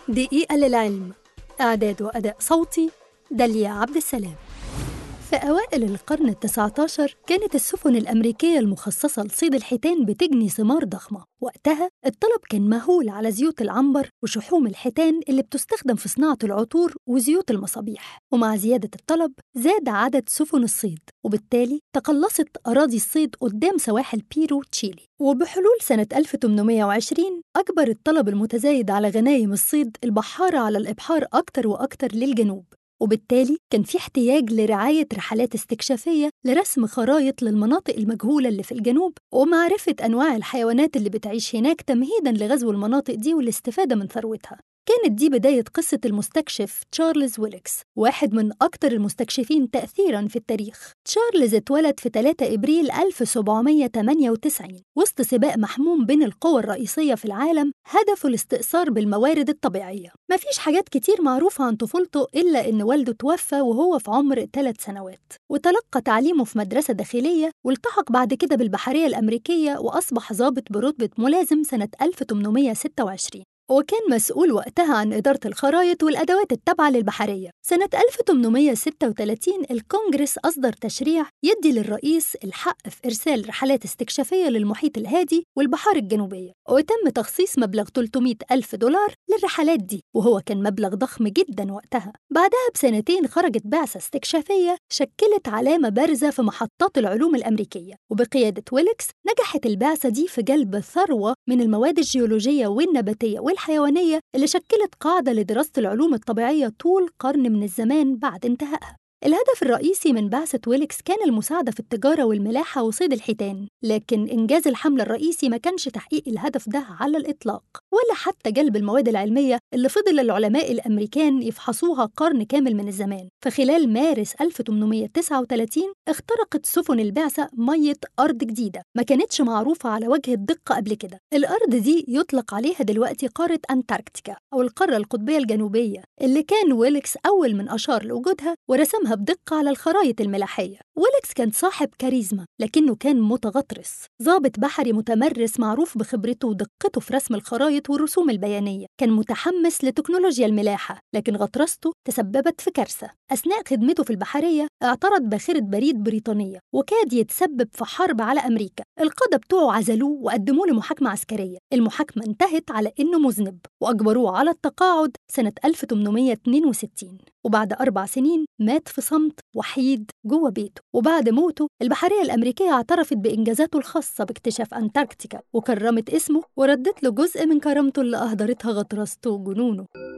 دقيقة للعلم إعداد وأداء صوتي داليا عبد السلام في أوائل القرن التسعة عشر كانت السفن الأمريكية المخصصة لصيد الحيتان بتجني ثمار ضخمة وقتها الطلب كان مهول على زيوت العنبر وشحوم الحيتان اللي بتستخدم في صناعة العطور وزيوت المصابيح ومع زيادة الطلب زاد عدد سفن الصيد وبالتالي تقلصت أراضي الصيد قدام سواحل بيرو تشيلي وبحلول سنة 1820 أكبر الطلب المتزايد على غنايم الصيد البحارة على الإبحار أكتر وأكتر للجنوب وبالتالي كان في احتياج لرعاية رحلات استكشافية لرسم خرائط للمناطق المجهولة اللي في الجنوب ومعرفة أنواع الحيوانات اللي بتعيش هناك تمهيداً لغزو المناطق دي والاستفادة من ثروتها كانت دي بداية قصة المستكشف تشارلز ويلكس واحد من أكثر المستكشفين تأثيراً في التاريخ تشارلز اتولد في 3 إبريل 1798 وسط سباق محموم بين القوى الرئيسية في العالم هدفه الاستئثار بالموارد الطبيعية مفيش حاجات كتير معروفة عن طفولته إلا إن والده توفى وهو في عمر ثلاث سنوات وتلقى تعليمه في مدرسة داخلية والتحق بعد كده بالبحرية الأمريكية وأصبح ضابط برتبة ملازم سنة 1826 وكان مسؤول وقتها عن إدارة الخرائط والأدوات التابعة للبحرية. سنة 1836 الكونجرس أصدر تشريع يدي للرئيس الحق في إرسال رحلات استكشافية للمحيط الهادي والبحار الجنوبية وتم تخصيص مبلغ 300 ألف دولار للرحلات دي وهو كان مبلغ ضخم جدا وقتها بعدها بسنتين خرجت بعثة استكشافية شكلت علامة بارزة في محطات العلوم الأمريكية وبقيادة ويلكس نجحت البعثة دي في جلب ثروة من المواد الجيولوجية والنباتية والحيوانية اللي شكلت قاعدة لدراسة العلوم الطبيعية طول قرن من الزمان بعد انتهائها الهدف الرئيسي من بعثة ويلكس كان المساعدة في التجارة والملاحة وصيد الحيتان، لكن إنجاز الحملة الرئيسي ما كانش تحقيق الهدف ده على الإطلاق، ولا حتى جلب المواد العلمية اللي فضل العلماء الأمريكان يفحصوها قرن كامل من الزمان. فخلال مارس 1839 اخترقت سفن البعثة مية أرض جديدة ما كانتش معروفة على وجه الدقة قبل كده. الأرض دي يطلق عليها دلوقتي قارة أنتاركتيكا أو القارة القطبية الجنوبية اللي كان ويلكس أول من أشار لوجودها ورسمها بدقة على الخرائط الملاحية ويلكس كان صاحب كاريزما لكنه كان متغطرس ضابط بحري متمرس معروف بخبرته ودقته في رسم الخرائط والرسوم البيانية كان متحمس لتكنولوجيا الملاحة لكن غطرسته تسببت في كارثة أثناء خدمته في البحرية اعترض باخرة بريد بريطانية وكاد يتسبب في حرب على أمريكا القادة بتوعه عزلوه وقدموه لمحاكمة عسكرية المحاكمة انتهت على إنه مذنب وأجبروه على التقاعد سنة 1862 وبعد أربع سنين مات في صمت وحيد جوه بيته وبعد موته البحرية الأمريكية اعترفت بإنجازاته الخاصة باكتشاف أنتاركتيكا وكرمت اسمه وردت له جزء من كرامته اللي أهدرتها غطرسته وجنونه